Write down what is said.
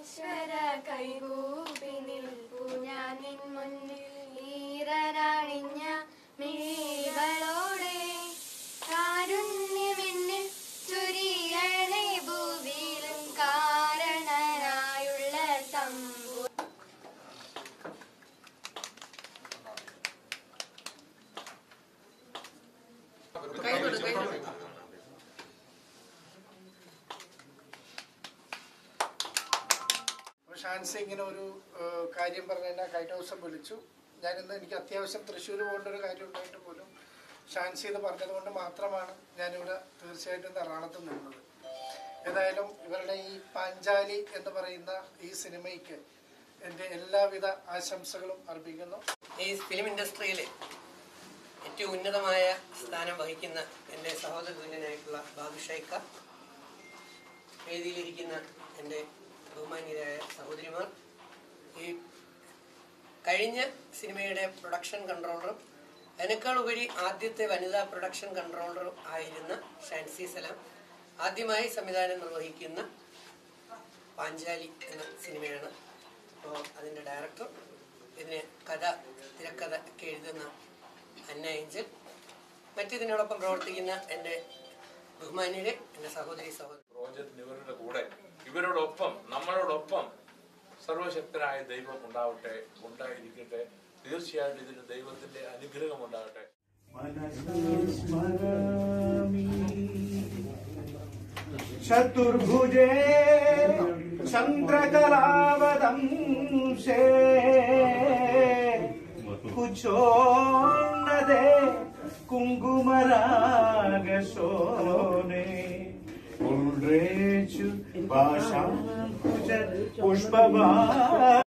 ഈശ്വര കൈകൂപ്പി നിൽപ്പു ഞാൻ നിൻ മുന്നിൽ ഈറനണിഞ്ഞ മിഴികളോടെ കാരുണ്യമെന്നിൽ ചുരിയണേ ഭൂവിയിലും കാരണനായുള്ള തമ്പു അപ്പോൾ ഷാൻസി ഇങ്ങനെ ഒരു ഏഹ്, കാര്യം പറഞ്ഞു കഴിഞ്ഞാൽ കഴിഞ്ഞ ദിവസം വിളിച്ചു ഞാനിന്ന് എനിക്ക് അത്യാവശ്യം തൃശ്ശൂർ പോകേണ്ട ഒരു കാര്യം ഉണ്ടായിട്ട് പോലും ഷാൻസി ഇത് പറഞ്ഞത് കൊണ്ട് മാത്രമാണ് ഞാനിവിടെ തീർച്ചയായിട്ടും ഇന്ന് എറണാകുളത്ത് നിന്നത് ഏതായാലും ഇവരുടെ ഈ പാഞ്ചാലി എന്ന് പറയുന്ന ഈ സിനിമയ്ക്ക് എൻ്റെ എല്ലാവിധ ആശംസകളും അർപ്പിക്കുന്നു ഈ ഫിലിം ഇൻഡസ്ട്രിയിൽ ഏറ്റവും ഉന്നതമായ സ്ഥാനം വഹിക്കുന്ന എൻ്റെ സഹോദര തുല്യനായിട്ടുള്ള ബാബു ഷൈക്ക വേദിയിലിരിക്കുന്ന എൻ്റെ ബഹുമാന്യരായ സഹോദരിമാർ ഈ കഴിഞ്ഞ സിനിമയുടെ പ്രൊഡക്ഷൻ കൺട്രോളറും അതിനേക്കാൾ ഉപരി ആദ്യത്തെ വനിതാ പ്രൊഡക്ഷൻ കൺട്രോളറും ആയിരുന്ന ഷാൻസി സലാം ആദ്യമായി സംവിധാനം നിർവഹിക്കുന്ന പാഞ്ചാലി എന്ന സിനിമയാണ് അപ്പോൾ അതിൻ്റെ ഡയറക്ടർ ഇതിന് കഥ തിരക്കഥ ഒക്കെ എഴുതുന്ന അന്ന ഏഞ്ചൽ മറ്റിതിനോടൊപ്പം പ്രവർത്തിക്കുന്ന എൻ്റെ ബഹുമാന്യരെ എൻ്റെ സഹോദരി സഹോദരൻ പ്രോജക്റ്റിന് ഇവരുടെ കൂടെ ഇവരോടൊപ്പം നമ്മളോടൊപ്പം സർവശക്തനായ ദൈവം ഉണ്ടാവട്ടെ ഉണ്ടായിരിക്കട്ടെ തീർച്ചയായിട്ടും ഇതിന് ദൈവത്തിന്റെ അനുഗ്രഹം ഉണ്ടാകട്ടെ चतुर्भुजे चन्द्रकलावदंशे कुचोन्नदे कुङ्कुमरागशोने पुण्ड्रेषु भाषां पुष्पवा